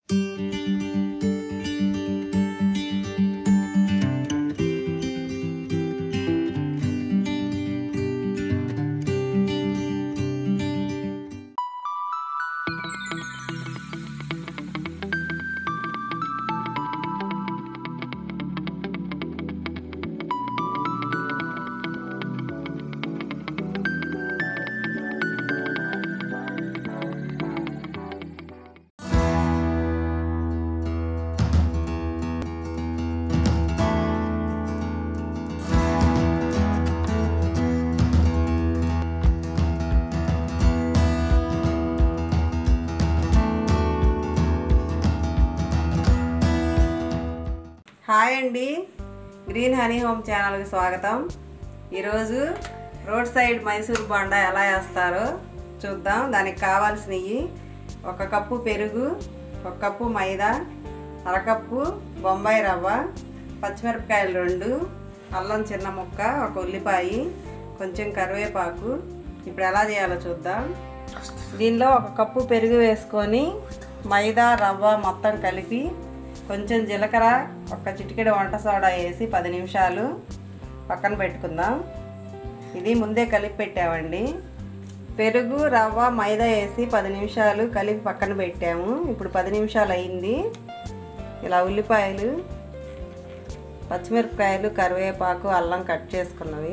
hi అండి green honey home ఛానల్కి స్వాగతం ఈరోజు రోడ్ సైడ్ మైసూర్ బొండా ఎలా వేస్తారో చూద్దాం దానికి కావాల్సినవి ఒక కప్పు పెరుగు ఒక కప్పు మైదా అరకప్పు బొంబాయి రవ్వ పచ్చిమిరపకాయలు రెండు అల్లం చిన్న ముక్క ఒక ఉల్లిపాయ కొంచెం కరివేపాకు ఇప్పుడు ఎలా చేయాలో చూద్దాం దీనిలో ఒక కప్పు పెరుగు వేసుకొని మైదా రవ్వ మొత్తం కలిపి కొంచెం జీలకర్ర ఒక చిటికెడు వంట సోడా వేసి పది నిమిషాలు పక్కన పెట్టుకుందాం ఇది ముందే కలిపి పెట్టామండి పెరుగు రవ్వ మైదా వేసి పది నిమిషాలు కలిపి పక్కన పెట్టాము ఇప్పుడు పది నిమిషాలు అయింది ఇలా ఉల్లిపాయలు పచ్చిమిరపకాయలు కరివేపాకు అల్లం కట్ చేసుకున్నవి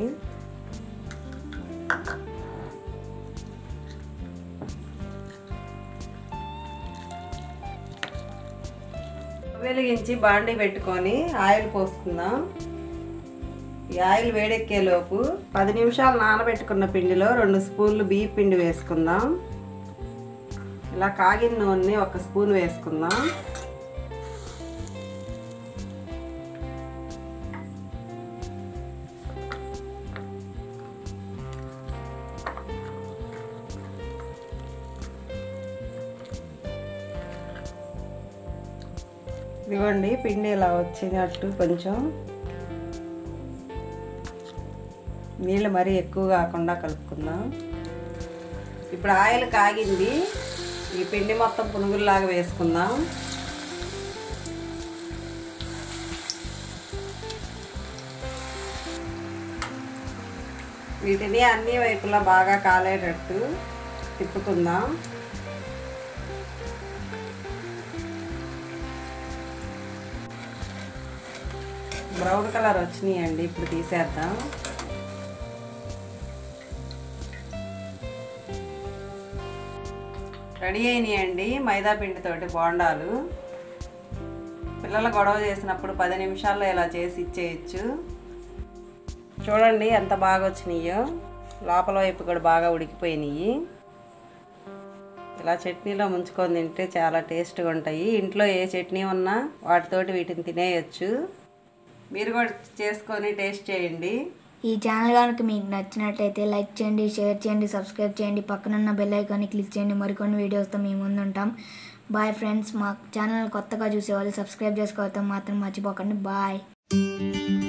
వెలిగించి బాండీ పెట్టుకొని ఆయిల్ పోసుకుందాం ఈ ఆయిల్ వేడెక్కేలోపు పది నిమిషాలు నానబెట్టుకున్న పిండిలో రెండు స్పూన్లు బియ్య పిండి వేసుకుందాం ఇలా కాగిన నూనె ఒక స్పూన్ వేసుకుందాం ఇదిగోండి పిండి ఇలా వచ్చినట్టు కొంచెం నీళ్ళు మరీ ఎక్కువ కాకుండా కలుపుకుందాం ఇప్పుడు ఆయిల్ కాగింది ఈ పిండి మొత్తం పునుగుల్లాగా వేసుకుందాం వీటిని అన్ని వైపులా బాగా కాలేటట్టు తిప్పుకుందాం బ్రౌన్ కలర్ వచ్చినాయండి ఇప్పుడు తీసేద్దాం రెడీ అయినాయండి మైదా పిండితోటి బోండాలు పిల్లలు గొడవ చేసినప్పుడు పది నిమిషాల్లో ఇలా చేసి ఇచ్చేయచ్చు చూడండి ఎంత బాగా వచ్చినాయో లోపల వైపు కూడా బాగా ఉడికిపోయినాయి ఇలా చట్నీలో ముంచుకొని తింటే చాలా టేస్ట్గా ఉంటాయి ఇంట్లో ఏ చట్నీ ఉన్నా వాటితోటి వీటిని తినేయచ్చు మీరు కూడా చేసుకొని టేస్ట్ చేయండి ఈ ఛానల్ కనుక మీకు నచ్చినట్లయితే లైక్ చేయండి షేర్ చేయండి సబ్స్క్రైబ్ చేయండి పక్కనున్న బెల్ ఐకాన్ని క్లిక్ చేయండి మరికొన్ని వీడియోస్తో మేము ముందు ఉంటాం బాయ్ ఫ్రెండ్స్ మా ఛానల్ కొత్తగా చూసేవాళ్ళు సబ్స్క్రైబ్ చేసుకోవడం మాత్రం మర్చిపోకండి బాయ్